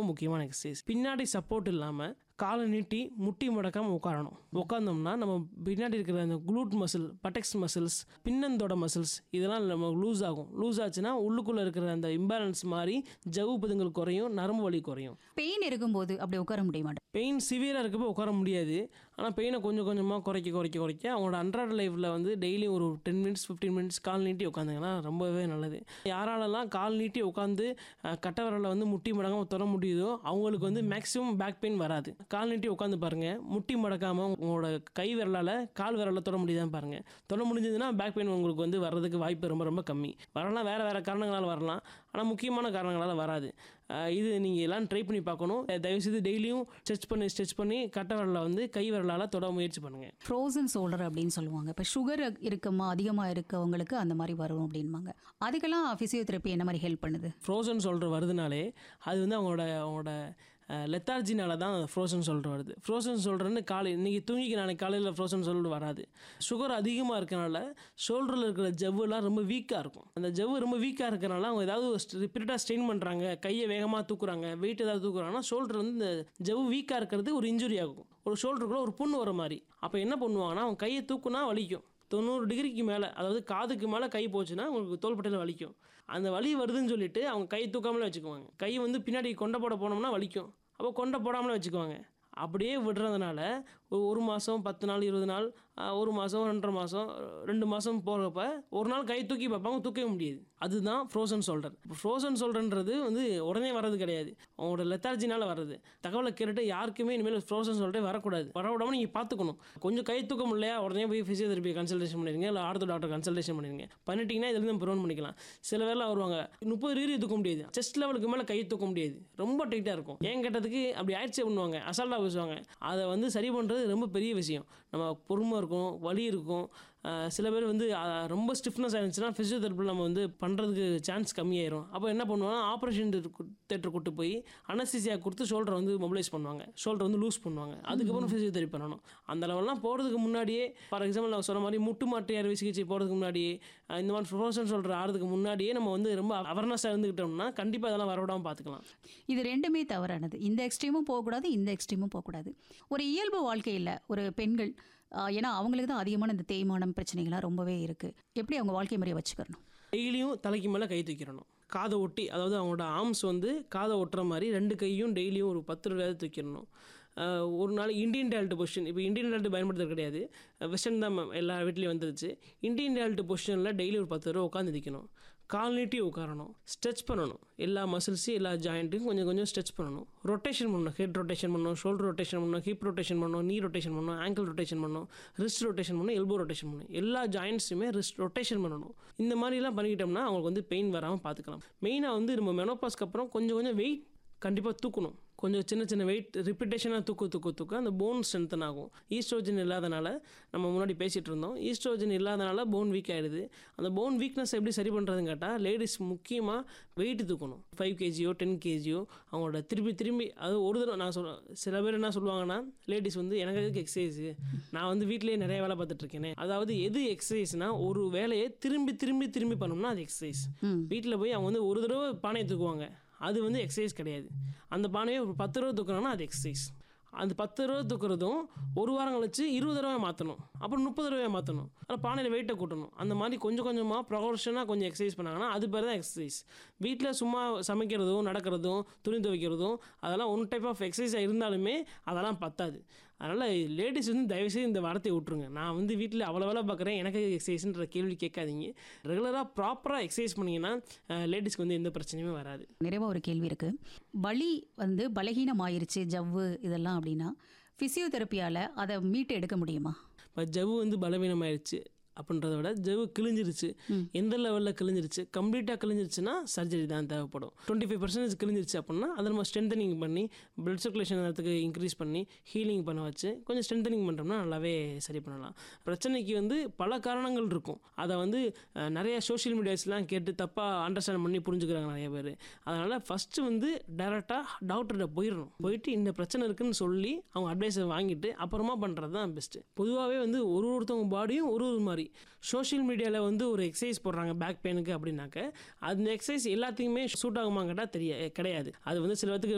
முக்கியமான எக்ஸசைஸ் பின்னாடி சப்போர்ட் இல்லாமல் காலை நீட்டி முட்டி மடக்காமல் உட்காரணும் உட்காந்தோம்னா நம்ம பின்னாடி இருக்கிற அந்த குளூட் மசில் பட்டெக்ஸ் மசில்ஸ் பின்னந்தோட மசில்ஸ் இதெல்லாம் நம்ம லூஸ் ஆகும் லூஸ் ஆச்சுன்னா உள்ளுக்குள்ளே இருக்கிற அந்த இம்பேலன்ஸ் மாதிரி ஜவ்வு பதுங்கள் குறையும் நரம்பு வலி குறையும் பெயின் இருக்கும்போது அப்படி உட்கார முடிய மாட்டேன் பெயின் சிவியராக இருக்கப்போ உட்கார முடியாது ஆனால் பெயினை கொஞ்சம் கொஞ்சமாக குறைக்க குறைக்க குறைக்க அவங்களோட அன்றாட லைஃப்பில் வந்து டெய்லி ஒரு டென் மினிட்ஸ் ஃபிஃப்டீன் மினிட்ஸ் கால் நீட்டி உட்காந்துங்கன்னா ரொம்பவே நல்லது யாராலெல்லாம் கால் நீட்டி உட்காந்து அஹ், கட்டை விரலில் வந்து முட்டி மடங்காமல் தொட முடியுதோ அவங்களுக்கு வந்து மேக்ஸிமம் பேக் பெயின் வராது கால் நீட்டி உட்காந்து பாருங்கள் முட்டி மடக்காமல் உங்களோட கை விரலால் கால் விரலில் தொட முடியுதான்னு பாருங்கள் தொட முடிஞ்சதுன்னா பேக் பெயின் உங்களுக்கு வந்து வர்றதுக்கு வாய்ப்பு ரொம்ப ரொம்ப கம்மி வரலாம் வேறு வேறு காரணங்களால் வரலாம் ஆனால் முக்கியமான காரணங்களால் வராது அஹ், இது நீங்கள் எல்லாம் ட்ரை பண்ணி பார்க்கணும் அஹ், தயவுசெய்து டெய்லியும் ஸ்ட்ரெச் பண்ணி ஸ்ட்ரெச் பண்ணி கட்டை விரலில் வந்து கை விரலால் தொட முயற்சி பண்ணுங்கள் ஃப்ரோசன் ஷோல்டர் அப்படின்னு சொல்லுவாங்க இப்போ சுகர் இருக்கமா அதிகமாக இருக்கவங்களுக்கு அந்த மாதிரி வரும் அப்படின்பாங்க அதுக்கெல்லாம் ஃபிசியோதெரப்பி என்ன மாதிரி ஹெல்ப் பண்ணுது ஃப்ரோசன் சொல்கிற வருதுனாலே அது வந்து அவங்களோட அவங்களோட லெத்தார்ஜினால தான் ஃப்ரோசன் சொல்கிற வருது ஃப்ரோசன் சொல்கிறேன்னு காலை இன்றைக்கி தூங்கிக்க நாளைக்கு காலையில் ஃப்ரோசன் சொல்லிட்டு வராது சுகர் அதிகமாக இருக்கனால ஷோல்டரில் இருக்கிற ஜவ்வுலாம் ரொம்ப வீக்காக இருக்கும் அந்த ஜவ்வு ரொம்ப வீக்காக இருக்கனால அவங்க ஏதாவது ரிப்பீட்டாக ஸ்ட்ரெயின் பண்ணுறாங்க கையை வேகமாக தூக்குறாங்க வெயிட் ஏதாவது தூக்குறாங்கன்னா ஷோல்டர் வந்து இந்த ஜவ்வு வீக்காக இருக்கிறது ஒரு இன்ஜுரி ஆகும் ஒரு ஷோல்டருக்குள்ள ஒரு புண்ணு வர மாதிரி அப்போ என்ன பண்ணுவாங்கன்னா அவங்க கையை தூக்குனா வலிக்கும் தொண்ணூறு டிகிரிக்கு மேலே அதாவது காதுக்கு மேலே கை போச்சுன்னா உங்களுக்கு தோள்பட்டையில் வலிக்கும் அந்த வலி வருதுன்னு சொல்லிட்டு அவங்க கை தூக்காமலே வச்சுக்குவாங்க கை வந்து பின்னாடி கொண்டை போட போனோம்னா வலிக்கும் அப்போ கொண்டை போடாமலே வச்சுக்குவாங்க அப்படியே விடுறதுனால ஒரு ஒரு மாதம் பத்து நாள் இருபது நாள் ஆஹ், ஒரு மாதம் ரெண்டரை மாதம் ரெண்டு மாதம் போகிறப்ப ஒரு நாள் கை தூக்கி பார்ப்பாங்க தூக்கவே முடியாது அதுதான் ஃப்ரோசன் ஷோல்டர் ஃப்ரோசன் ஷோல்டர்ன்றது வந்து உடனே வர்றது கிடையாது அவங்களோட லெத்தார்ஜினால் வர்றது தகவலை கேட்டுட்டு யாருக்குமே இனிமேல் ஃப்ரோசன் ஷோல்டரே வரக்கூடாது வரவிடாமல் நீங்கள் பார்த்துக்கணும் கொஞ்சம் கை தூக்க முடியலையா உடனே போய் ஃபிசியோதெரப்பி கன்சல்டேஷன் பண்ணிருங்க இல்லை ஆர்த்தோ டாக்டர் கன்சல்டேஷன் பண்ணிருங்க பண்ணிட்டீங்கன்னா இதுலேருந்து ப்ரிவென்ட் பண்ணிக்கலாம் சில பேர்லாம் வருவாங்க முப்பது டிகிரி தூக்க முடியாது செஸ்ட் லெவலுக்கு மேலே கை தூக்க முடியாது ரொம்ப டைட்டாக இருக்கும் ஏன் கேட்டதுக்கு அப்படி ஆயிடுச்சு பண்ணுவாங்க அசால்ட்டாக பேசுவாங்க அதை வந்து சரி பண்ணுறது ரொம்ப பெரிய விஷயம் நம்ம பொறுமை இருக்கும் வலி இருக்கும் அஹ் சில பேர் வந்து அஹ், ரொம்ப ஸ்டிஃப்னஸ் ஆயிருந்துச்சுன்னா ஃபிசியோதெரப்பியில் நம்ம வந்து பண்ணுறதுக்கு சான்ஸ் கம்மியாயிரும் அப்போ என்ன பண்ணுவாங்கன்னா ஆப்ரேஷன் தேட்டர் கூட்டு போய் அனஸ்தீசியா கொடுத்து ஷோல்டரை வந்து மொபிலைஸ் பண்ணுவாங்க ஷோல்டர் வந்து லூஸ் பண்ணுவாங்க அதுக்கப்புறம் ஃபிசியோதெரப்பி பண்ணணும் அந்த லெவல்லாம் போகிறதுக்கு முன்னாடியே ஃபார் எக்ஸாம்பிள் நான் சொன்ன மாதிரி முட்டு மாட்டு அறுவை சிகிச்சை போகிறதுக்கு முன்னாடியே அஹ் இந்த மாதிரி ஃப்ரோசன் சொல்கிற ஆறதுக்கு முன்னாடியே நம்ம வந்து ரொம்ப அவர்னஸாக இருந்துக்கிட்டோம்னா கண்டிப்பாக அதெல்லாம் வரவிடாமல் பார்த்துக்கலாம் இது ரெண்டுமே தவறானது இந்த எக்ஸ்ட்ரீமும் போகக்கூடாது இந்த எக்ஸ்ட்ரீமும் போகக்கூடாது ஒரு இயல்பு வாழ்க்கையில் ஒரு பெண்கள் ஆஹ், ஏன்னா அவங்களுக்கு தான் அதிகமான இந்த தேய்மானம் பிரச்சனைகள்லாம் ரொம்பவே இருக்குது எப்படி அவங்க வாழ்க்கை முறையை வச்சுக்கணும் டெய்லியும் தலைக்கு மேலே கை தூக்கிடணும் காதை ஒட்டி அதாவது அவங்களோட ஆர்ம்ஸ் வந்து காதை ஒட்டுற மாதிரி ரெண்டு கையும் டெய்லியும் ஒரு பத்து ரூபாய் தூக்கிடணும் ஆஹ் ஒரு நாள் இந்தியன் டேல்ட் பொசிஷன் இப்போ இந்தியன் டேல்ட் பயன்படுத்துறது கிடையாது வெஸ்டர்ன் தான் எல்லா வீட்லேயும் வந்துருச்சு இந்தியன் டேல்ட் பொசிஷனில் டெய்லி ஒரு பத்து ரூபா உட்காந்து நிற்கணும் கால் நீட்டி உட்காரணும் ஸ்ட்ரெச் பண்ணணும் எல்லா மசில்ஸையும் எல்லா ஜாயிண்ட்டும் கொஞ்சம் கொஞ்சம் ஸ்ட்ரெச் பண்ணணும் ரொட்டேஷன் பண்ணணும் ஹெட் ரொட்டேஷன் பண்ணணும் ஷோல்டர் ரொட்டேஷன் பண்ணணும் ஹிப் ரொட்டேஷன் பண்ணணும் நீ ரொட்டேஷன் பண்ணணும் ஆங்கிள் ரொட்டேஷன் பண்ணணும் ரிஸ்ட் ரொட்டேஷன் பண்ணணும் எல்போ ரொட்டேஷன் பண்ணணும் எல்லா ஜாயிண்ட்ஸுமே ரிஸ்ட் ரொட்டேஷன் பண்ணணும் இந்த மாதிரிலாம் பண்ணிக்கிட்டோம்னா அவங்களுக்கு வந்து பெயின் வராமல் பார்த்துக்கலாம் மெயினாக வந்து நம்ம மெனோபாஸ்க்கு அப்புறம் கொஞ்சம் கொஞ்சம் வெயிட் கண்டிப்பாக தூக்கணும் கொஞ்சம் சின்ன சின்ன வெயிட் ரிப்பிட்டேஷனாக தூக்க தூக்க தூக்க அந்த போன் ஸ்ட்ரென்த்தன் ஆகும் ஈஸ்ட்ரோஜன் இல்லாதனால நம்ம முன்னாடி பேசிகிட்டு இருந்தோம் ஈஸ்ட்ரோஜன் இல்லாதனால போன் வீக் ஆகிடுது அந்த போன் வீக்னஸ் எப்படி சரி பண்ணுறதுன்னு கேட்டால் லேடிஸ் முக்கியமாக வெயிட் தூக்கணும் ஃபைவ் கேஜியோ டென் கேஜியோ அவங்களோட திருப்பி திரும்பி அது ஒரு தடவை நான் சொல்லுவேன் சில பேர் என்ன சொல்லுவாங்கன்னா லேடிஸ் வந்து எனக்கு எதுக்கு எக்ஸசைஸ் நான் வந்து வீட்டிலேயே நிறைய வேலை பார்த்துட்டு இருக்கேனே அதாவது எது எக்ஸசைஸ்னால் ஒரு வேலையை திரும்பி திரும்பி திரும்பி பண்ணோம்னா அது எக்ஸசைஸ் வீட்டில் போய் அவங்க வந்து ஒரு தடவை பானையை தூக்குவாங்க அது வந்து எக்ஸசைஸ் கிடையாது அந்த பானையை ஒரு பத்து ரூபா தூக்குறாங்கன்னா அது எக்ஸசைஸ் அந்த பத்து ரூபா தூக்குறதும் ஒரு வாரம் கழிச்சு இருபது ரூபாய் மாற்றணும் அப்புறம் முப்பது ரூபாய் மாற்றணும் அதில் பானையில் வெயிட்டை கூட்டணும் அந்த மாதிரி கொஞ்சம் கொஞ்சமாக ப்ரொஃபஷனாக கொஞ்சம் எக்ஸசைஸ் பண்ணாங்கன்னா அது பேர் தான் எக்ஸசைஸ் வீட்டில் சும்மா சமைக்கிறதும் நடக்கிறதும் துணி துவைக்கிறதும் அதெல்லாம் ஒன் டைப் ஆஃப் எக்ஸசைஸாக இருந்தாலுமே அதெல்லாம் பத்தாது அதனால் லேடிஸ் வந்து தயவுசெய்து இந்த வார்த்தையை விட்ருங்க நான் வந்து வீட்டில் அவ்வளோ வேலை பார்க்குறேன் எனக்கு எக்ஸசைஸ்ன்ற கேள்வி கேட்காதீங்க ரெகுலராக ப்ராப்பராக எக்ஸசைஸ் பண்ணிங்கன்னா லேடிஸ்க்கு வந்து எந்த பிரச்சனையுமே வராது நிறைவாக ஒரு கேள்வி இருக்குது வலி வந்து பலகீனமாயிருச்சு ஜவ்வு இதெல்லாம் அப்படின்னா ஃபிசியோதெரப்பியால் அதை மீட்டு எடுக்க முடியுமா இப்போ ஜவ்வு வந்து பலவீனமாயிருச்சு அப்படின்றத விட ஜவ்வு கிழிஞ்சிருச்சு எந்த லெவலில் கிழிஞ்சிருச்சு கம்ப்ளீட்டாக கிழிஞ்சிருச்சுன்னா சர்ஜரி தான் தேவைப்படும் டுவெண்ட்டி ஃபைவ் பர்சன்டேஜ் கிழிஞ்சிருச்சு அப்படின்னா அதை நம்ம ஸ்ட்ரென்தனிங் பண்ணி பிளட் சர்க்குலேஷன் நேரத்துக்கு இன்க்ரீஸ் பண்ணி ஹீலிங் பண்ண வச்சு கொஞ்சம் ஸ்ட்ரென்தனிங் பண்ணுறோம்னா நல்லாவே சரி பண்ணலாம் பிரச்சனைக்கு வந்து பல காரணங்கள் இருக்கும் அதை வந்து அஹ், நிறைய சோஷியல் மீடியாஸ்லாம் கேட்டு தப்பாக அண்டர்ஸ்டாண்ட் பண்ணி புரிஞ்சுக்கிறாங்க நிறைய பேர் அதனால் ஃபஸ்ட்டு வந்து டைரெக்டாக டாக்டர்கிட்ட போயிடணும் போயிட்டு இந்த பிரச்சனை இருக்குன்னு சொல்லி அவங்க அட்வைஸை வாங்கிட்டு அப்புறமா பண்ணுறது தான் பெஸ்ட்டு பொதுவாகவே வந்து ஒரு ஒருத்தவங்க பாடியும் ஒரு ஒரு மாதிரி சோஷியல் மீடியாவில் வந்து ஒரு எக்ஸசைஸ் போடுறாங்க பேக் பெயினுக்கு அப்படின்னாக்க அந்த எக்ஸசைஸ் எல்லாத்துக்குமே சூட் ஆகுமா கேட்டால் தெரிய கிடையாது அது வந்து சில பேத்துக்கு